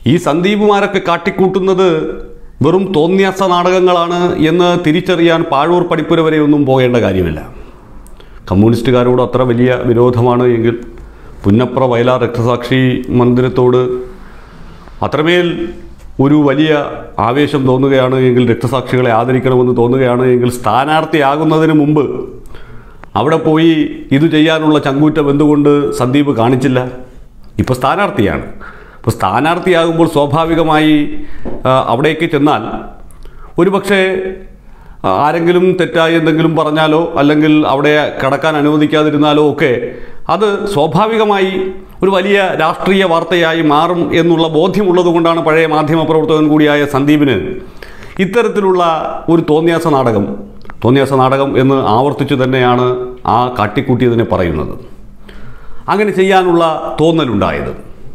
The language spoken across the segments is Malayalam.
ഈ സന്ദീപുമാരൊക്കെ കാട്ടിക്കൂട്ടുന്നത് വെറും തോന്നിയാസ നാടകങ്ങളാണ് എന്ന് തിരിച്ചറിയാൻ പാഴൂർ പഠിപ്പുര വരെയൊന്നും പോകേണ്ട കാര്യമില്ല കമ്മ്യൂണിസ്റ്റുകാരോട് അത്ര വലിയ വിരോധമാണ് എങ്കിൽ പുന്നപ്ര വയലാർ രക്തസാക്ഷി മന്ദിരത്തോട് അത്രമേൽ ഒരു വലിയ ആവേശം തോന്നുകയാണ് എങ്കിൽ രക്തസാക്ഷികളെ ആദരിക്കണമെന്ന് തോന്നുകയാണ് എങ്കിൽ സ്ഥാനാർത്ഥിയാകുന്നതിന് മുമ്പ് അവിടെ പോയി ഇത് ചെയ്യാനുള്ള ചങ്കൂറ്റം എന്തുകൊണ്ട് സന്ദീപ് കാണിച്ചില്ല ഇപ്പോൾ സ്ഥാനാർത്ഥിയാണ് അപ്പോൾ സ്ഥാനാർത്ഥിയാകുമ്പോൾ സ്വാഭാവികമായി ആ, അവിടേക്ക് ചെന്നാൽ ഒരുപക്ഷെ ആ, ആരെങ്കിലും തെറ്റായി എന്തെങ്കിലും പറഞ്ഞാലോ അല്ലെങ്കിൽ അവിടെ കടക്കാൻ അനുവദിക്കാതിരുന്നാലോ ഒക്കെ അത് സ്വാഭാവികമായി ഒരു വലിയ രാഷ്ട്രീയ വാർത്തയായി മാറും എന്നുള്ള ബോധ്യമുള്ളത് കൊണ്ടാണ് പഴയ മാധ്യമപ്രവർത്തകൻ കൂടിയായ സന്ദീപിന് ഇത്തരത്തിലുള്ള ഒരു തോന്നിയാസ നാടകം തോന്നിയാസ നാടകം എന്ന് ആവർത്തിച്ചു തന്നെയാണ് ആ കാട്ടിക്കൂട്ടിയതിനെ പറയുന്നത് അങ്ങനെ ചെയ്യാനുള്ള തോന്നലുണ്ടായത്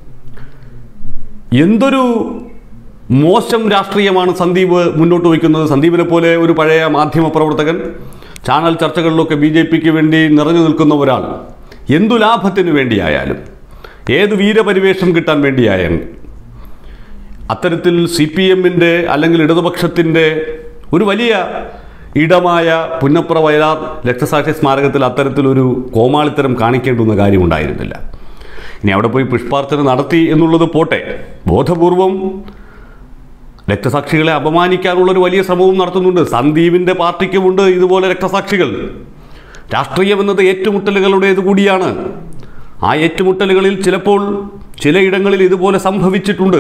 എന്തൊരു മോശം രാഷ്ട്രീയമാണ് സന്ദീപ് മുന്നോട്ട് വയ്ക്കുന്നത് സന്ദീപിനെ പോലെ ഒരു പഴയ മാധ്യമ പ്രവർത്തകൻ ചാനൽ ചർച്ചകളിലൊക്കെ ബി ജെ പിക്ക് വേണ്ടി നിറഞ്ഞു നിൽക്കുന്ന ഒരാൾ എന്തു ലാഭത്തിന് വേണ്ടിയായാലും ഏത് വീരപരിവേഷം കിട്ടാൻ വേണ്ടിയായാലും അത്തരത്തിൽ സി പി എമ്മിൻ്റെ അല്ലെങ്കിൽ ഇടതുപക്ഷത്തിൻ്റെ ഒരു വലിയ ഇടമായ പുന്നപ്ര വയലാർ രക്തസാക്ഷി സ്മാരകത്തിൽ അത്തരത്തിലൊരു കോമാളിത്തരം കാണിക്കേണ്ടുന്ന കാര്യമുണ്ടായിരുന്നില്ല ഇനി അവിടെ പോയി പുഷ്പാർച്ചന നടത്തി എന്നുള്ളത് പോട്ടെ ബോധപൂർവം രക്തസാക്ഷികളെ അപമാനിക്കാനുള്ളൊരു വലിയ ശ്രമവും നടത്തുന്നുണ്ട് സന്ദീപിൻ്റെ പാർട്ടിക്കുമുണ്ട് ഇതുപോലെ രക്തസാക്ഷികൾ രാഷ്ട്രീയം എന്നത് ഏറ്റുമുട്ടലുകളുടേത് കൂടിയാണ് ആ ഏറ്റുമുട്ടലുകളിൽ ചിലപ്പോൾ ചിലയിടങ്ങളിൽ ഇതുപോലെ സംഭവിച്ചിട്ടുണ്ട്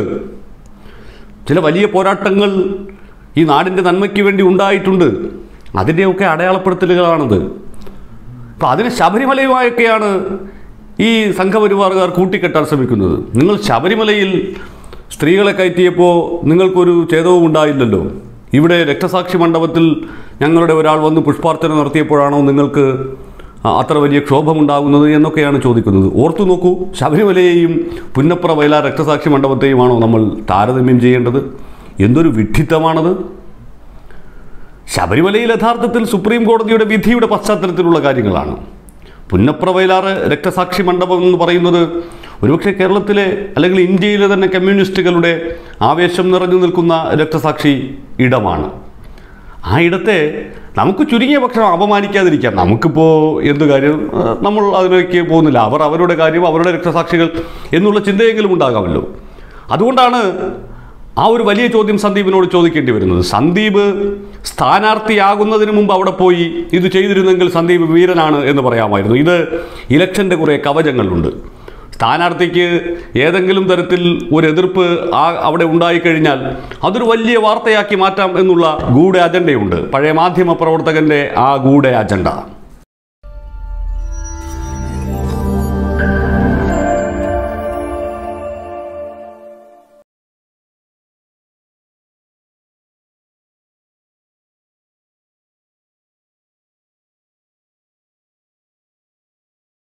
ചില വലിയ പോരാട്ടങ്ങൾ ഈ നാടിൻ്റെ നന്മയ്ക്ക് വേണ്ടി ഉണ്ടായിട്ടുണ്ട് അതിൻ്റെയൊക്കെ അടയാളപ്പെടുത്തലുകളാണത് അപ്പോൾ അതിന് ശബരിമലയുമായൊക്കെയാണ് ഈ സംഘപരിവാറുകാർ കൂട്ടിക്കെട്ടാൻ ശ്രമിക്കുന്നത് നിങ്ങൾ ശബരിമലയിൽ സ്ത്രീകളെ കയറ്റിയപ്പോൾ നിങ്ങൾക്കൊരു ഛേദവും ഉണ്ടായില്ലല്ലോ ഇവിടെ രക്തസാക്ഷി മണ്ഡപത്തിൽ ഞങ്ങളുടെ ഒരാൾ വന്ന് പുഷ്പാർച്ചന നടത്തിയപ്പോഴാണോ നിങ്ങൾക്ക് ആ, അത്ര വലിയ ക്ഷോഭമുണ്ടാകുന്നത് എന്നൊക്കെയാണ് ചോദിക്കുന്നത് ഓർത്തു നോക്കൂ ശബരിമലയെയും പുന്നപ്ര വയലാർ രക്തസാക്ഷി മണ്ഡപത്തെയുമാണോ നമ്മൾ താരതമ്യം ചെയ്യേണ്ടത് എന്തൊരു വിഡ്ഢിത്തമാണത് ശബരിമലയിൽ യഥാർത്ഥത്തിൽ സുപ്രീം കോടതിയുടെ വിധിയുടെ പശ്ചാത്തലത്തിലുള്ള കാര്യങ്ങളാണ് പുന്നപ്ര വയലാറ് രക്തസാക്ഷി മണ്ഡപം എന്ന് പറയുന്നത് ഒരുപക്ഷെ കേരളത്തിലെ അല്ലെങ്കിൽ ഇന്ത്യയിലെ തന്നെ കമ്മ്യൂണിസ്റ്റുകളുടെ ആവേശം നിറഞ്ഞു നിൽക്കുന്ന രക്തസാക്ഷി ഇടമാണ് ആ ഇടത്തെ നമുക്ക് ചുരുങ്ങിയ പക്ഷം അപമാനിക്കാതിരിക്കാം നമുക്കിപ്പോൾ എന്ത് കാര്യം ആ, നമ്മൾ അതിലേക്ക് പോകുന്നില്ല അവർ അവരുടെ കാര്യം അവരുടെ രക്തസാക്ഷികൾ എന്നുള്ള ചിന്തയെങ്കിലും ഉണ്ടാകാമല്ലോ അതുകൊണ്ടാണ് ആ ഒരു വലിയ ചോദ്യം സന്ദീപിനോട് ചോദിക്കേണ്ടി വരുന്നത് സന്ദീപ് സ്ഥാനാർത്ഥിയാകുന്നതിന് മുമ്പ് അവിടെ പോയി ഇത് ചെയ്തിരുന്നെങ്കിൽ സന്ദീപ് വീരനാണ് എന്ന് പറയാമായിരുന്നു ഇത് ഇലക്ഷൻ്റെ കുറേ കവചങ്ങളുണ്ട് സ്ഥാനാർത്ഥിക്ക് ഏതെങ്കിലും തരത്തിൽ ഒരു എതിർപ്പ് ആ അവിടെ ഉണ്ടായിക്കഴിഞ്ഞാൽ അതൊരു വലിയ വാർത്തയാക്കി മാറ്റാം എന്നുള്ള ഗൂഢ അജണ്ടയുണ്ട് പഴയ മാധ്യമ പ്രവർത്തകന്റെ ആ ഗൂഢ അജണ്ട